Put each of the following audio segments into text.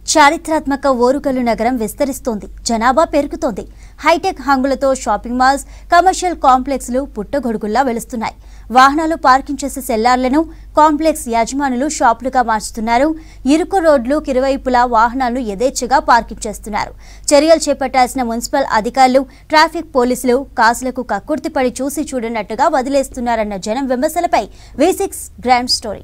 చారిత్రాత్మక ఓరుగల్లు నగరం విస్తరిస్తోంది జనాభా పెరుగుతోంది హైటెక్ హంగులతో షాపింగ్ మాల్స్ కమర్షియల్ కాంప్లెక్స్లు పుట్టగొడుగుల్లా వెలుస్తున్నాయి వాహనాలు పార్కింగ్ చేసే సెల్లార్లను కాంప్లెక్స్ యజమానులు షాపులుగా మార్చుతున్నారు ఇరుకు రోడ్లు ఇరువైపులా వాహనాలను యథేచ్ఛగా పార్కింగ్ చేస్తున్నారు చర్యలు చేపట్టాల్సిన మున్సిపల్ అధికారులు ట్రాఫిక్ పోలీసులు కాసులకు కక్కుర్తిపడి చూసి చూడనట్టుగా వదిలేస్తున్నారన్న జనం విమర్శలపై వి సిక్స్ గ్రాండ్ స్టోరీ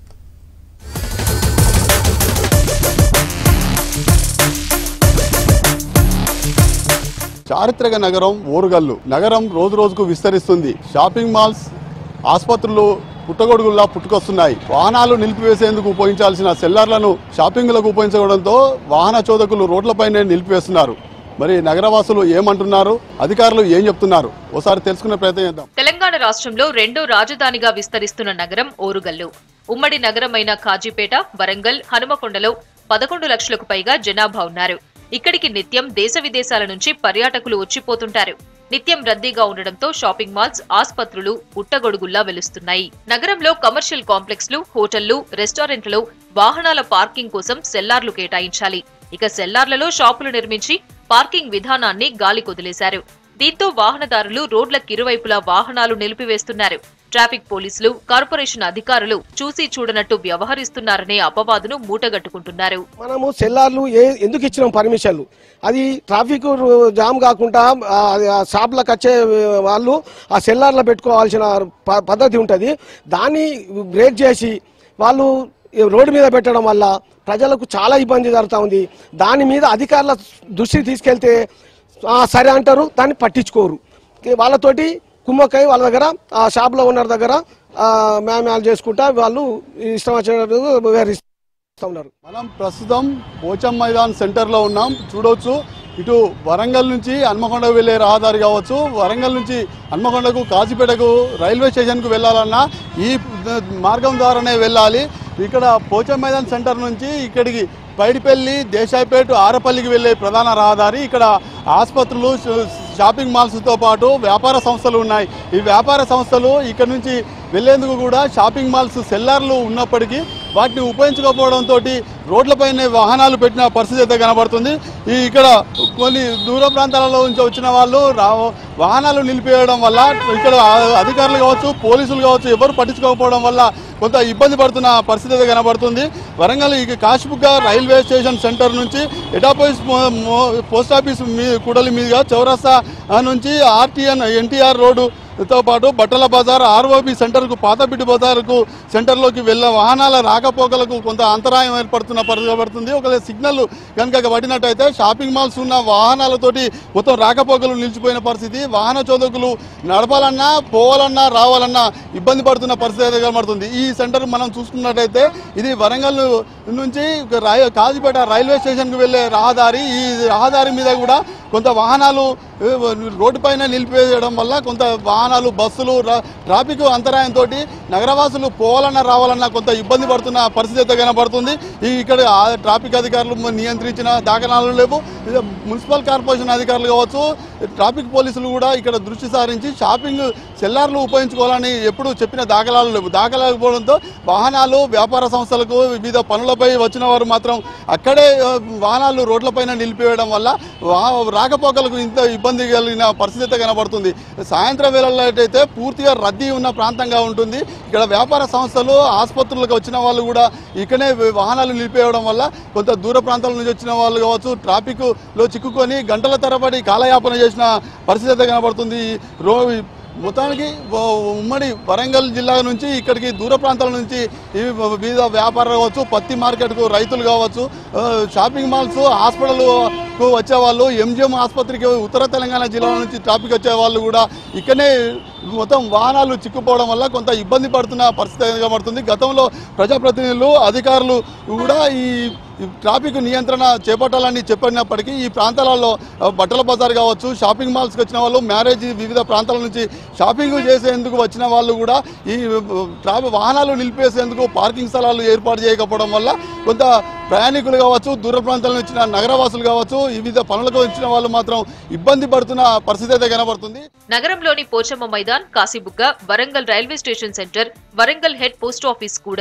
చారిత్రక నగరం ఓరుగల్లు నగరం రోజు రోజుకు విస్తరిస్తుంది షాపింగ్ మాల్స్ ఆసుపత్రులు పుట్టగొడుగుల్లా పుట్టుకొస్తున్నాయి వాహనాలు నిలిపివేసేందుకు ఉపయోగించాల్సిన సెల్లార్లను షాపింగ్లకు ఉపయోగించడంతో వాహన చోదకులు రోడ్లపైనే నిలిపివేస్తున్నారు మరి నగరవాసులు ఏమంటున్నారు అధికారులు ఏం చెప్తున్నారు ఒకసారి తెలుసుకునే ప్రయత్నం చేద్దాం తెలంగాణ రాష్ట్రంలో రెండో రాజధానిగా విస్తరిస్తున్న నగరం ఓరుగల్లు ఉమ్మడి నగరమైన కాజీపేట వరంగల్ హనుమకొండలో పదకొండు లక్షలకు పైగా జనాభా ఉన్నారు ఇక్కడికి నిత్యం దేశ విదేశాల నుంచి పర్యాటకులు వచ్చిపోతుంటారు నిత్యం రద్దీగా ఉండడంతో షాపింగ్ మాల్స్ ఆస్పత్రులు పుట్టగొడుగుల్లా వెలుస్తున్నాయి నగరంలో కమర్షియల్ కాంప్లెక్స్లు హోటళ్లు రెస్టారెంట్లలో వాహనాల పార్కింగ్ కోసం సెల్లార్లు కేటాయించాలి ఇక సెల్లార్లలో షాపులు నిర్మించి పార్కింగ్ విధానాన్ని గాలి కొదిలేశారు దీంతో వాహనదారులు రోడ్ల కిరువైపులా వాహనాలు నిలిపివేస్తున్నారు ట్రాఫిక్ పోలీసులు కార్పొరేషన్ అధికారులు చూసి చూడనట్టు వ్యవహరిస్తున్నారనే అపవాదును మూటగట్టుకుంటున్నారు మనము సెల్లార్లు ఏ ఎందుకు ఇచ్చినాం పర్మిషన్లు అది ట్రాఫిక్ రు- జామ్ కాకుండా ఆ, ఆ షాప్లకు వచ్చే వాళ్ళు ఆ సెల్లార్లో పెట్టుకోవాల్సిన ప- పద్ధతి ఉంటుంది దాన్ని బ్రేక్ చేసి వాళ్ళు ఈ రోడ్డు మీద పెట్టడం వల్ల ప్రజలకు చాలా ఇబ్బంది జరుగుతూ ఉంది దాని మీద అధికారుల దృష్టికి తీసుకెళ్తే ఆ, సరే అంటారు దాన్ని పట్టించుకోరు ఈ వాళ్ళతోటి కుమ్మక్కై వాళ్ళ దగ్గర ఆ షాప్లో ఉన్న దగ్గర మ్యామ్యాలు చేసుకుంటా వాళ్ళు ఇష్టం వచ్చినట్టు వ్యవహరిస్తూ ఉన్నారు మనం ప్రస్తుతం పోచం మైదాన్ సెంటర్లో ఉన్నాం చూడవచ్చు ఇటు వరంగల్ నుంచి హన్మకొండకు వెళ్ళే రహదారి కావచ్చు వరంగల్ నుంచి హన్మకొండకు కాజీపేటకు రైల్వే స్టేషన్కు వెళ్ళాలన్నా ఈ మార్గం ద్వారానే వెళ్ళాలి ఇక్కడ పోచం మైదాన్ సెంటర్ నుంచి ఇక్కడికి పైడిపల్లి దేశాయిపేట ఆరపల్లికి వెళ్ళే ప్రధాన రహదారి ఇక్కడ ఆసుపత్రులు ష- షాపింగ్ మాల్స్తో పాటు వ్యాపార సంస్థలు ఉన్నాయి ఈ వ్యాపార సంస్థలు ఇక్కడ నుంచి వెళ్లేందుకు కూడా షాపింగ్ మాల్స్ సెల్లార్లు ఉన్నప్పటికీ వాటిని ఉపయోగించకపోవడంతో రోడ్లపైనే వాహనాలు పెట్టిన పరిస్థితి అయితే కనబడుతుంది ఈ ఇక్కడ కొన్ని దూర ప్రాంతాలలో నుంచి వచ్చిన వాళ్ళు రా వాహనాలు నిలిపేయడం వల్ల ఇక్కడ ఆ- అధికారులు కావచ్చు పోలీసులు కావచ్చు ఎవరు పట్టించుకోకపోవడం వల్ల కొంత ఇబ్బంది పడుతున్న పరిస్థితి అయితే కనబడుతుంది వరంగల్ ఈ కాశీబుగ్గ రైల్వే స్టేషన్ సెంటర్ నుంచి ఎటాపోయిస్ పోస్ట్ ఆఫీస్ మీ కూడలి మీదుగా చౌరస్తా ఆ నుంచి ఆర్టీఎన్ ఎన్టీఆర్ రోడ్డు తో పాటు బట్టల బజార్ ఆర్ఓబి సెంటర్కు పాతబిడ్డి బజార్కు సెంటర్లోకి వెళ్ళే వాహనాల రాకపోకలకు కొంత అంతరాయం ఏర్పడుతున్న పరిస్థితి పడుతుంది ఒకవేళ సిగ్నల్ కనుక పడినట్టయితే షాపింగ్ మాల్స్ ఉన్న వాహనాలతోటి మొత్తం రాకపోకలు నిలిచిపోయిన పరిస్థితి వాహన చోదకులు నడపాలన్నా పోవాలన్నా రావాలన్నా ఇబ్బంది పడుతున్న పరిస్థితి అయితే కనబడుతుంది ఈ సెంటర్ మనం చూసుకున్నట్టయితే ఇది వరంగల్ నుంచి రాయ కాజీపేట రైల్వే స్టేషన్కు వెళ్ళే రహదారి ఈ రహదారి మీద కూడా కొంత వాహనాలు ఏ, రోడ్డు పైన నిలిపేయడం వల్ల కొంత వాహనాలు బస్సులు రా- ట్రాఫిక్ అంతరాయంతో నగరవాసులు పోవాలన్నా రావాలన్నా కొంత ఇబ్బంది పడుతున్న పరిస్థితి అయితే కనబడుతుంది ఈ ఇక్కడ ఆ ట్రాఫిక్ అధికారులు నియంత్రించిన దాఖలాలు లేవు ఇది మున్సిపల్ కార్పొరేషన్ అధికారులు కావచ్చు ట్రాఫిక్ పోలీసులు కూడా ఇక్కడ దృష్టి సారించి షాపింగ్ సెల్లార్లు ఉపయోగించుకోవాలని ఎప్పుడు చెప్పిన దాఖలాలు లేవు దాఖలాలు పోవడంతో వాహనాలు వ్యాపార సంస్థలకు వివిధ పనులపై వచ్చిన వారు మాత్రం అక్కడే ఆ, వాహనాలు రోడ్లపైన నిలిపివేయడం వల్ల వా- రాకపోకలకు ఇంత ఇబ్బంది కలిగిన పరిస్థితి అయితే కనబడుతుంది సాయంత్రం వేళల్లో అయితే పూర్తిగా రద్దీ ఉన్న ప్రాంతంగా ఉంటుంది ఇక్కడ వ్యాపార సంస్థలు ఆసుపత్రులకు వచ్చిన వాళ్ళు కూడా ఇక్కడే వాహనాలు నిలిపేయడం వల్ల కొంత దూర ప్రాంతాల నుంచి వచ్చిన వాళ్ళు కావచ్చు ట్రాఫిక్ లో చిక్కుకొని గంటల తరబడి కాలయాపన చేసిన పరిస్థితి అయితే కనబడుతుంది రో మొత్తానికి వ- ఉమ్మడి వరంగల్ జిల్లా నుంచి ఇక్కడికి దూర ప్రాంతాల నుంచి ఈ వివిధ వ్యాపారాలు కావచ్చు పత్తి మార్కెట్కు రైతులు కావచ్చు ఆ, షాపింగ్ మాల్స్ హాస్పిటల్కు వచ్చేవాళ్ళు ఎంజిఎం ఆసుపత్రికి ఉత్తర తెలంగాణ జిల్లాల నుంచి ట్రాఫిక్ వచ్చే వాళ్ళు కూడా ఇక్కడనే మొత్తం వాహనాలు చిక్కుపోవడం వల్ల కొంత ఇబ్బంది పడుతున్న పరిస్థితి అయితే కనబడుతుంది గతంలో ప్రజాప్రతినిధులు అధికారులు కూడా ఈ ఈ ట్రాఫిక్ నియంత్రణ చేపట్టాలని చెప్పినప్పటికీ ఈ ప్రాంతాలలో ఆ, బట్టల బజార్ కావచ్చు షాపింగ్ మాల్స్కి వచ్చిన వాళ్ళు మ్యారేజ్ వివిధ ప్రాంతాల నుంచి షాపింగ్ చేసేందుకు వచ్చిన వాళ్ళు కూడా ఈ ట్రాఫిక్ వాహనాలు నిలిపేసేందుకు పార్కింగ్ స్థలాలు ఏర్పాటు చేయకపోవడం వల్ల కొంత ప్రయాణికులు కావచ్చు దూర ప్రాంతాల నుంచి వచ్చిన నగరవాసులు కావచ్చు వివిధ పనులకు వచ్చిన వాళ్ళు మాత్రం ఇబ్బంది పడుతున్న పరిస్థితి అయితే కనబడుతుంది నగరంలోని Pochamma Maidan Kashibugga Warangal railway station centre Warangal head post office కూడలి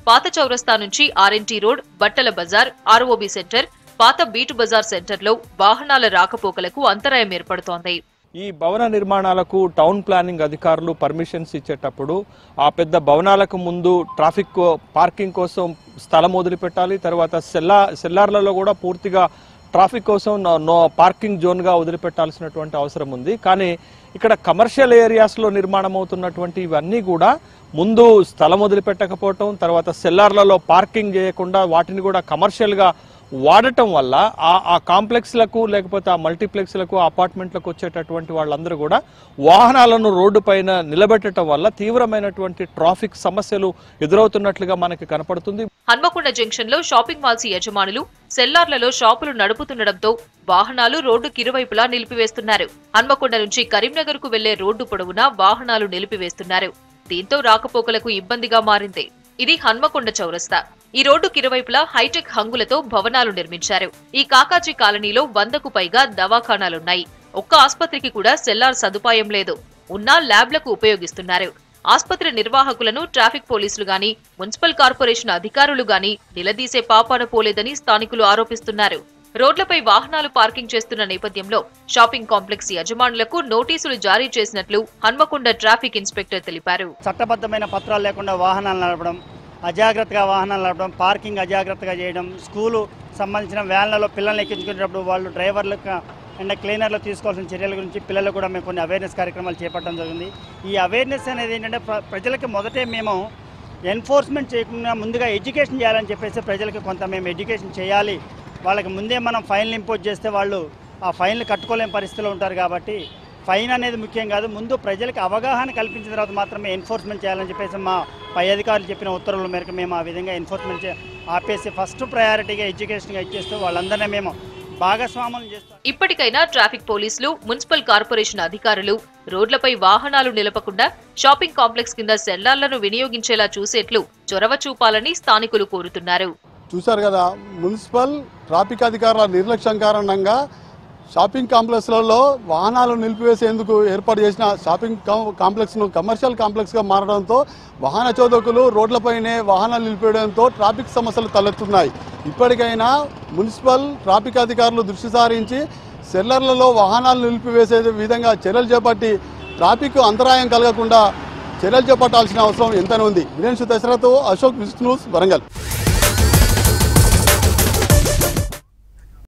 పాత చౌరస్తా నుంచి ఆర్ఎన్టీ రోడ్ బట్టల బజార్ ఆర్ఓబి సెంటర్ పాత బీటు బజార్ సెంటర్లో వాహనాల రాకపోకలకు అంతరాయం ఏర్పడుతోంది ఈ భవన నిర్మాణాలకు టౌన్ ప్లానింగ్ అధికారులు పర్మిషన్స్ ఇచ్చేటప్పుడు ఆ పెద్ద భవనాలకు ముందు ట్రాఫిక్ కో- పార్కింగ్ కోసం స్థలం వదిలిపెట్టాలి తర్వాత సెల్లా సెల్లార్లలో కూడా పూర్తిగా ట్రాఫిక్ కోసం నో- నో పార్కింగ్ జోన్గా వదిలిపెట్టాల్సినటువంటి అవసరం ఉంది కానీ ఇక్కడ కమర్షియల్ ఏరియాస్లో నిర్మాణం అవుతున్నటువంటి ఇవన్నీ కూడా ముందు స్థలం వదిలిపెట్టకపోవటం తర్వాత సెల్లార్లలో పార్కింగ్ చేయకుండా వాటిని కూడా కమర్షియల్గా వాడటం వల్ల ఆ ఆ కాంప్లెక్స్లకు లేకపోతే ఆ మల్టీప్లెక్స్లకు అపార్ట్మెంట్లకు వచ్చేటటువంటి వాళ్ళందరూ కూడా వాహనాలను రోడ్డు పైన నిలబెట్టడం వల్ల తీవ్రమైనటువంటి ట్రాఫిక్ సమస్యలు ఎదురవుతున్నట్లుగా మనకి కనపడుతుంది హన్మకొండ జంక్షన్ లో షాపింగ్ మాల్స్ యజమానులు సెల్లార్లలో షాపులు నడుపుతుండటంతో వాహనాలు రోడ్డుకి ఇరువైపులా నిలిపివేస్తున్నారు హన్మకొండ నుంచి కరీంనగర్ కు వెళ్లే రోడ్డు పొడవునా వాహనాలు నిలిపివేస్తున్నారు దీంతో రాకపోకలకు ఇబ్బందిగా మారింది ఇది హన్మకొండ చౌరస్తా ఈ రోడ్డుకి ఇరువైపులా హైటెక్ హంగులతో భవనాలు నిర్మించారు ఈ కాకాజీ కాలనీలో వందకు పైగా దవాఖానాలున్నాయి ఒక్క ఆస్పత్రికి కూడా సెల్లార్ సదుపాయం లేదు ఉన్నా ల్యాబ్లకు ఉపయోగిస్తున్నారు ఆస్పత్రి నిర్వాహకులను ట్రాఫిక్ పోలీసులు గాని మున్సిపల్ కార్పొరేషన్ అధికారులు గాని నిలదీసే పాపాన పోలేదని స్థానికులు ఆరోపిస్తున్నారు రోడ్లపై వాహనాలు పార్కింగ్ చేస్తున్న నేపథ్యంలో షాపింగ్ కాంప్లెక్స్ యజమానులకు నోటీసులు జారీ చేసినట్లు హన్మకొండ ట్రాఫిక్ ఇన్స్పెక్టర్ తెలిపారు చట్టబద్ధమైన పత్రాలు లేకుండా వాహనాలు నడపడం అజాగ్రత్తగా వాహనాలు నడపడం పార్కింగ్ అజాగ్రత్తగా చేయడం స్కూలు సంబంధించిన వ్యాన్లలో పిల్లల్ని ఎక్కించుకునేటప్పుడు వాళ్ళు డ్రైవర్లకు అండ్ క్లీనర్లు తీసుకోవాల్సిన చర్యల గురించి పిల్లలకు కూడా మేము కొన్ని అవేర్నెస్ కార్యక్రమాలు చేపట్టడం జరిగింది ఈ అవేర్నెస్ అనేది ఏంటంటే ప్ర- ప్రజలకి మొదటే మేము ఎన్ఫోర్స్మెంట్ చేయకుండా ముందుగా ఎడ్యుకేషన్ చేయాలని చెప్పేసి ప్రజలకు కొంత మేము ఎడ్యుకేషన్ చేయాలి వాళ్ళకి ముందే మనం ఫైన్లు ఇంపోజ్ చేస్తే వాళ్ళు ఆ ఫైన్లు కట్టుకోలేని పరిస్థితిలో ఉంటారు కాబట్టి ఫైన్ అనేది ముఖ్యం కాదు ముందు ప్రజలకు అవగాహన కల్పించిన తర్వాత మాత్రమే ఎన్ఫోర్స్మెంట్ చేయాలని చెప్పేసి మా పై అధికారులు చెప్పిన ఉత్తర్వుల మేరకు మేము ఆ విధంగా ఎన్ఫోర్స్మెంట్ చే- ఆపేసి ఫస్ట్ ప్రయారిటీగా ఎడ్యుకేషన్గా ఇచ్చేస్తూ వాళ్ళందరినీ మేము భాగస్వాములు చేస్తాం ఇప్పటికైనా ట్రాఫిక్ పోలీసులు మున్సిపల్ కార్పొరేషన్ అధికారులు రోడ్లపై వాహనాలు నిలపకుండా షాపింగ్ కాంప్లెక్స్ కింద సెల్లార్లను వినియోగించేలా చూసేట్లు చొరవ చూపాలని స్థానికులు కోరుతున్నారు చూశారు కదా మున్సిపల్ ట్రాఫిక్ అధికారుల నిర్లక్ష్యం కారణంగా షాపింగ్ కాంప్లెక్స్లలో వాహనాలు నిలిపివేసేందుకు ఏర్పాటు చేసిన షాపింగ్ కాం- కాంప్లెక్స్ను కమర్షియల్ కాంప్లెక్స్గా మారడంతో వాహన చోదకులు రోడ్లపైనే వాహనాలు నిలిపివేయడంతో ట్రాఫిక్ సమస్యలు తలెత్తున్నాయి ఇప్పటికైనా మున్సిపల్ ట్రాఫిక్ అధికారులు దృష్టి సారించి సెల్లర్లలో వాహనాలు నిలిపివేసే విధంగా చర్యలు చేపట్టి ట్రాఫిక్ అంతరాయం కలగకుండా చర్యలు చేపట్టాల్సిన అవసరం ఎంతనే ఉంది వినేష్ దశరథ్ అశోక్ విష్ణూస్ వరంగల్